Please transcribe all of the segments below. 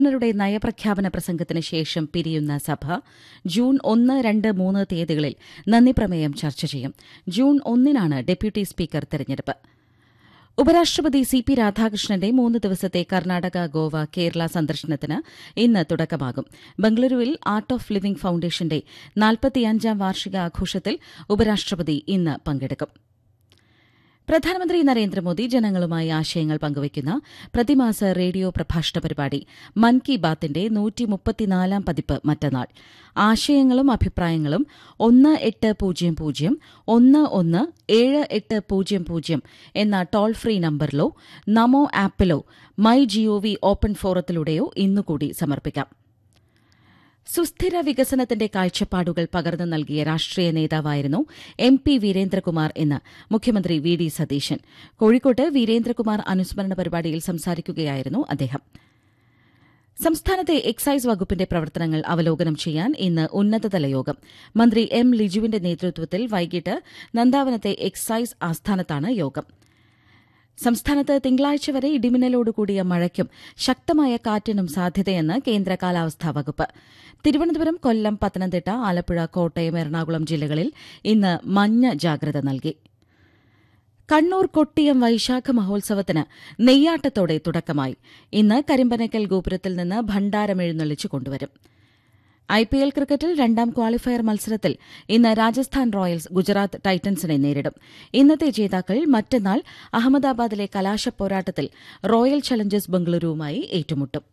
ഗവർണറുടെ നയപ്രഖ്യാപന പ്രസംഗത്തിന് ശേഷം പിരിയുന്ന സഭ ജൂൺ ഒന്ന് രണ്ട് മൂന്ന് തീയതികളിൽ നന്ദിപ്രമേയം ചർച്ച ചെയ്യും ജൂൺ ഒന്നിനാണ് ഡെപ്യൂട്ടി സ്പീക്കർ തെരഞ്ഞെടുപ്പ് ഉപരാഷ്ട്രപതി സി പി രാധാകൃഷ്ണന്റെ മൂന്ന് ദിവസത്തെ കർണാടക ഗോവ കേരള സന്ദർശനത്തിന് ഇന്ന് തുടക്കമാകും ബംഗളൂരുവിൽ ആർട്ട് ഓഫ് ലിവിംഗ് ഫൌണ്ടേഷന്റെ നാൽപ്പത്തിയഞ്ചാം വാർഷികാഘോഷത്തിൽ ഉപരാഷ്ട്രപതി ഇന്ന് പങ്കെടുക്കും പ്രധാനമന്ത്രി നരേന്ദ്രമോദി ജനങ്ങളുമായി ആശയങ്ങൾ പങ്കുവയ്ക്കുന്ന പ്രതിമാസ റേഡിയോ പ്രഭാഷണ പരിപാടി മൻ കി ബാത്തിന്റെ നൂറ്റിമുപ്പത്തിനാലാം പതിപ്പ് മറ്റന്നാൾ ആശയങ്ങളും അഭിപ്രായങ്ങളും ഒന്ന് എട്ട് പൂജ്യം പൂജ്യം ഒന്ന് ഒന്ന് ഏഴ് എട്ട് പൂജ്യം പൂജ്യം എന്ന ടോൾ ഫ്രീ നമ്പറിലോ നമോ ആപ്പിലോ മൈ ജിഒവി ഓപ്പൺ ഫോറത്തിലൂടെയോ ഇന്നുകൂടി സമർപ്പിക്കാം സുസ്ഥിര വികസനത്തിന്റെ കാഴ്ചപ്പാടുകൾ പകർന്നു നൽകിയ രാഷ്ട്രീയ നേതാവായിരുന്നു എം പി വീരേന്ദ്രകുമാർ എന്ന് മുഖ്യമന്ത്രി വി ഡി സതീശൻ കോഴിക്കോട്ട് വീരേന്ദ്രകുമാർ അനുസ്മരണ പരിപാടിയിൽ സംസാരിക്കുകയായിരുന്നു അദ്ദേഹം സംസ്ഥാനത്തെ എക്സൈസ് വകുപ്പിന്റെ പ്രവർത്തനങ്ങൾ അവലോകനം ചെയ്യാൻ ഇന്ന് ഉന്നതതല യോഗം മന്ത്രി എം ലിജുവിന്റെ നേതൃത്വത്തിൽ വൈകിട്ട് നന്ദാവനത്തെ എക്സൈസ് ആസ്ഥാനത്താണ് യോഗം സംസ്ഥാനത്ത് തിങ്കളാഴ്ച വരെ ഇടിമിന്നലോടുകൂടിയ മഴയ്ക്കും ശക്തമായ കാറ്റിനും സാധ്യതയെന്ന് കേന്ദ്ര കാലാവസ്ഥാ വകുപ്പ് തിരുവനന്തപുരം കൊല്ലം പത്തനംതിട്ട ആലപ്പുഴ കോട്ടയം എറണാകുളം ജില്ലകളിൽ ഇന്ന് മഞ്ഞ ജാഗ്രത നൽകി കണ്ണൂർ കൊട്ടിയം വൈശാഖ മഹോത്സവത്തിന് നെയ്യാട്ടത്തോടെ തുടക്കമായി ഇന്ന് കരിമ്പനക്കൽ ഗോപുരത്തിൽ നിന്ന് ഭണ്ഡാരമെഴുന്നള്ളിച്ചു കൊണ്ടുവരും ഐപിഎൽ ക്രിക്കറ്റിൽ രണ്ടാം ക്വാളിഫയർ മത്സരത്തിൽ ഇന്ന് രാജസ്ഥാൻ റോയൽസ് ഗുജറാത്ത് ടൈറ്റൻസിനെ നേരിടും ഇന്നത്തെ ജേതാക്കൾ മറ്റന്നാൾ അഹമ്മദാബാദിലെ കലാശ പോരാട്ടത്തിൽ റോയൽ ചലഞ്ചേഴ്സ് ബംഗളൂരുവുമായി ഏറ്റുമുട്ടും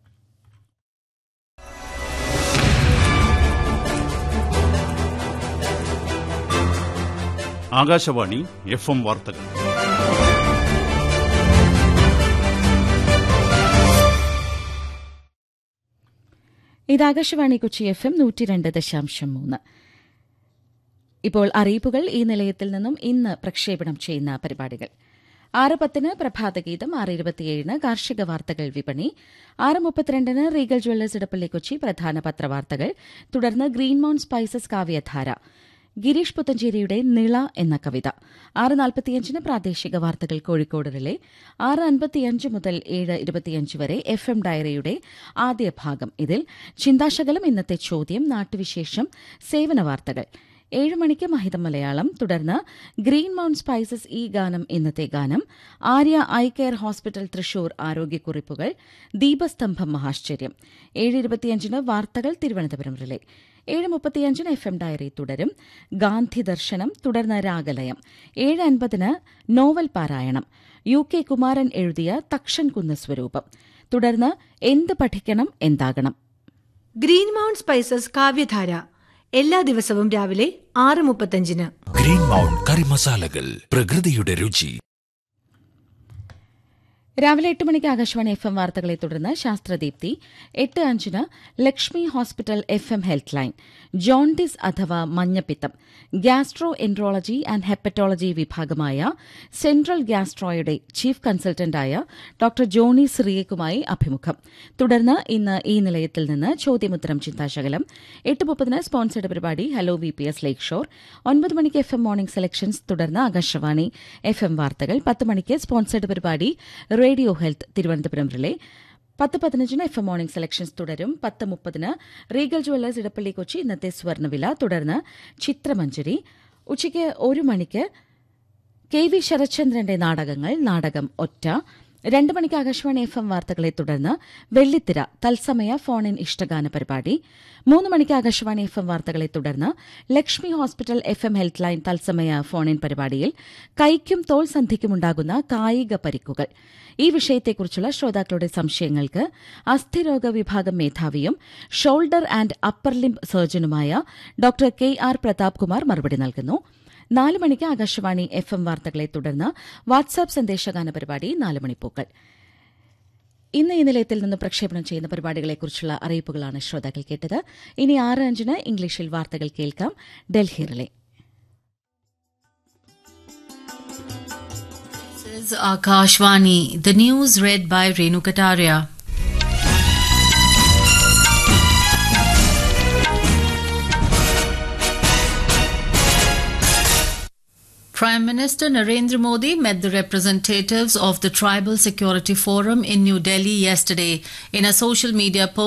ആകാശവാണി എഫ് എം വാർത്തകൾ ഇത് ആകാശവാണി കൊച്ചി എഫ് എം നൂറ്റിരണ്ട് ദശാംശം മൂന്ന് ഇപ്പോൾ അറിയിപ്പുകൾ ഈ നിലയത്തിൽ നിന്നും ഇന്ന് പ്രക്ഷേപണം ചെയ്യുന്ന പരിപാടികൾ ആറ് പത്തിന് പ്രഭാതഗീതം ആറ് ഇരുപത്തിയേഴിന് കാർഷിക വാർത്തകൾ വിപണി ആറ് മുപ്പത്തിരണ്ടിന് റീഗൽ ജ്വല്ലേഴ്സ് ഇടപ്പള്ളി കൊച്ചി പ്രധാന പത്രവാർത്തകൾ തുടർന്ന് ഗ്രീൻ മൌണ്ട് സ്പൈസസ് കാവ്യധാര ഗിരീഷ് പുത്തഞ്ചേരിയുടെ നിള എന്ന കവിത ആറ് നാൽപ്പത്തിയഞ്ചിന് പ്രാദേശിക വാർത്തകൾ കോഴിക്കോട് റിലേ ആറ് അൻപത്തിയഞ്ച് മുതൽ ഏഴ് ഇരുപത്തിയഞ്ച് വരെ എഫ് എം ഡയറിയുടെ ആദ്യ ഭാഗം ഇതിൽ ചിന്താശകലം ഇന്നത്തെ ചോദ്യം നാട്ടുവിശേഷം സേവന വാർത്തകൾ ഏഴ് മണിക്ക് മഹിതം മലയാളം തുടർന്ന് ഗ്രീൻ മൌണ്ട് സ്പൈസസ് ഈ ഗാനം ഇന്നത്തെ ഗാനം Arya eye care hospital Thrissur ആരോഗ്യക്കുറിപ്പുകൾ ദീപസ്തംഭം മഹാശ്ചര്യം ഏഴ് ഇരുപത്തിയഞ്ചിന് വാർത്തകൾ തിരുവനന്തപുരം റിലേ ഏഴ് മുപ്പത്തിയഞ്ചിന് എഫ് എം ഡയറി തുടരും ഗാന്ധി ദർശനം തുടർന്ന് രാഗലയം ഏഴ് അൻപതിന് നോവൽ പാരായണം യു കെ കുമാരൻ എഴുതിയ തക്ഷൻ കുന്ന് സ്വരൂപം തുടർന്ന് എന്ത് പഠിക്കണം എന്താകണം ഗ്രീൻ മൗണ്ട് സ്പൈസസ് കാവ്യധാര എല്ലാ ദിവസവും രാവിലെ ആറ് മുപ്പത്തഞ്ചിന് ഗ്രീൻ മൗണ്ട് കറി മസാലകൾ പ്രകൃതിയുടെ രുചി രാവിലെ എട്ട് മണിക്ക് ആകാശവാണി എഫ് എം വാർത്തകളെ തുടർന്ന് ശാസ്ത്രദീപ്തി എട്ട് അഞ്ചിന് Lakshmi hospital F M health line jaundice അഥവാ മഞ്ഞപ്പിത്തം ഗ്യാസ്ട്രോ എൻട്രോളജി ആൻഡ് ഹെപ്പറ്റോളജി വിഭാഗമായ സെൻട്രൽ ഗ്യാസ്ട്രോയുടെ ചീഫ് കൺസൾട്ടന്റായ ഡോക്ടർ ജോണി സിറിയക്കുമായി അഭിമുഖം തുടർന്ന് ഇന്ന് ഈ നിലയത്തിൽ നിന്ന് ചോദ്യമുത്തരം ചിന്താശകലം എട്ട് മുപ്പതിന് സ്പോൺസർഡ് പരിപാടി ഹലോ വി പി എസ് ലേക്ക് ഷോർ ഒൻപത് മണിക്ക് എഫ് എം മോർണിംഗ് സെലക്ഷൻസ് തുടർന്ന് ആകാശവാണി എഫ് എം വാർത്തകൾ പത്ത് മണിക്ക് സ്പോൺസർഡ് പരിപാടി റേഡിയോ ഹെൽത്ത് തിരുവനന്തപുരം റിലേ പത്ത് പതിനഞ്ചിന് എഫ് എം മോർണിംഗ് സെലക്ഷൻസ് തുടരും പത്ത് മുപ്പതിന് റീഗൽ ജുവല്ലേഴ്സ് ഇടപ്പള്ളി കൊച്ചി ഇന്നത്തെ സ്വർണ്ണവില തുടർന്ന് ചിത്രമഞ്ജരി ഉച്ചയ്ക്ക് ഒരു മണിക്ക് കെ വി ശരത്ചന്ദ്രന്റെ നാടകങ്ങൾ നാടകം ഒറ്റ രണ്ട് മണിക്ക് ആകാശവാണി എഫ് എം വാർത്തകളെ തുടർന്ന് വെള്ളിത്തിര തത്സമയ ഫോൺ ഇൻ ഇഷ്ടഗാന പരിപാടി മൂന്ന് മണിക്ക് ആകാശവാണി എഫ് എം വാർത്തകളെ തുടർന്ന് Lakshmi hospital F M health line തത്സമയ ഫോൺ ഇൻ പരിപാടിയിൽ കൈക്കും തോൾ സന്ധിക്കുമുണ്ടാകുന്ന കായിക പരിക്കുകൾ ഈ വിഷയത്തെക്കുറിച്ചുള്ള ശ്രോതാക്കളുടെ സംശയങ്ങൾക്ക് അസ്ഥിരോഗ വിഭാഗം മേധാവിയും ഷോൾഡർ ആൻഡ് അപ്പർ ലിംബ് സർജനുമായ doctor K R Prathap Kumar മറുപടി നൽകുന്നു നാല് മണിക്ക് ആകാശവാണി എഫ് എം വാർത്തകളെ തുടർന്ന് വാട്സാപ്പ് സന്ദേശഗാന പരിപാടി നാല് മണിപ്പൂക്കൾ ഇന്ന് ഈ നിലയത്തിൽ നിന്ന് പ്രക്ഷേപണം ചെയ്യുന്ന പരിപാടികളെക്കുറിച്ചുള്ള അറിയിപ്പുകളാണ് ശ്രോതാക്കൾ കേട്ടത് ഇനി ആറ് അഞ്ചിന് ഇംഗ്ലീഷിൽ വാർത്തകൾ കേൾക്കാം Delhi relay This is Akashvani. The news read by Renu Kataria. Prime Minister Narendra Modi met the representatives of the Tribal Security Forum in New Delhi yesterday. In a social media post,